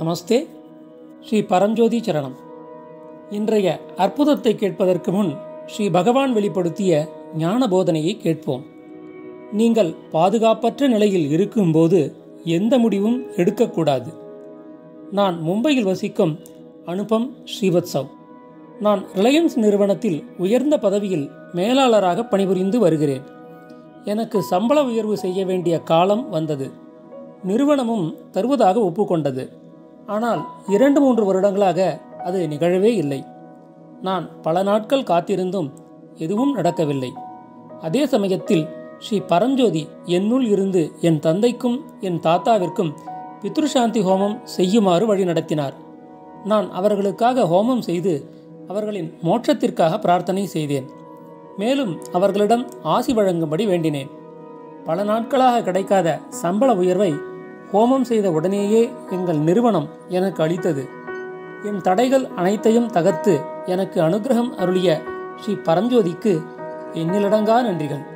நமஸ்தே ஸ்ரீ பரஞ்சோதி சரணம் இன்றைய அற்புதத்தை கேட்பதற்கு முன் ஸ்ரீ பகவான் வெளிப்படுத்திய ஞான போதனையை கேட்போம் நீங்கள் பாதுகாப்பற்ற நிலையில் இருக்கும்போது எந்த முடிவும் எடுக்கக்கூடாது நான் மும்பையில் வசிக்கும் அனுபம் ஸ்ரீவத்சவ் நான் ரிலையன்ஸ் நிறுவனத்தில் உயர்ந்த பதவியில் மேலாளராக பணிபுரிந்து வருகிறேன் எனக்கு சம்பள உயர்வு செய்ய வேண்டிய காலம் வந்தது நிறுவனமும் தருவதாக ஒப்புக்கொண்டது ஆனால் இரண்டு மூன்று வருடங்களாக அது நிகழவே இல்லை நான் பல நாட்கள் காத்திருந்தும் எதுவும் நடக்கவில்லை அதே சமயத்தில் ஸ்ரீ பரஞ்சோதி என்னுள் இருந்து என் தந்தைக்கும் என் தாத்தாவிற்கும் பித்ருசாந்தி ஹோமம் செய்யுமாறு வழி நடத்தினார் நான் அவர்களுக்காக ஹோமம் செய்து அவர்களின் மோட்சத்திற்காக பிரார்த்தனை செய்தேன் மேலும் அவர்களிடம் ஆசி வழங்கும்படி வேண்டினேன் பல நாட்களாக கிடைக்காத சம்பள உயர்வை ஹோமம் செய்த உடனேயே எங்கள் நிறுவனம் எனக்கு அளித்தது என் தடைகள் அனைத்தையும் தகர்த்து எனக்கு அனுகிரகம் அருளிய ஸ்ரீ பரஞ்சோதிக்கு எண்ணிலடங்கா நன்றிகள்